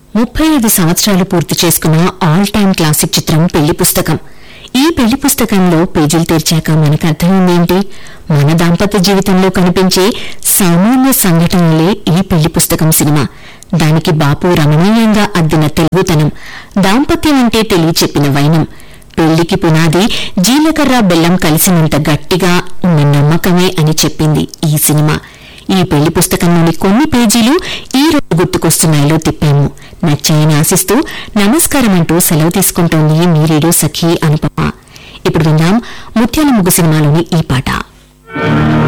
ముప్పై ఐదు సంవత్సరాలు పూర్తి చేసుకున్న ఆల్ టైమ్ క్లాసిక్ చిత్రం పెళ్లి పుస్తకం ఈ పెళ్లి పుస్తకంలో పేజీలు తెరిచాక మనకు అర్థమైందేంటి మన దాంపత్య జీవితంలో కనిపించే సామాన్య సంఘటనలే ఈ పెళ్లి పుస్తకం సినిమా దానికి బాపు రమణీయంగా అద్దిన తెలుగుతనం దాంపత్యం అంటే తెలియ చెప్పిన వైనం పెళ్లికి పునాది జీలకర్ర బెల్లం కలిసినంత గట్టిగా ఉన్న నమ్మకమే అని చెప్పింది ఈ సినిమా ఈ పెళ్లి పుస్తకంలోని కొన్ని పేజీలు ఈ రోజు గుర్తుకొస్తున్నాయిలో తిప్పాము నచ్చాయని ఆశిస్తూ నమస్కారం అంటూ సెలవు తీసుకుంటోంది మీ రేడియో సఖి అనుపమ ఇప్పుడు విందాం ముత్యాల ముగ్గు సినిమాలోని ఈ పాట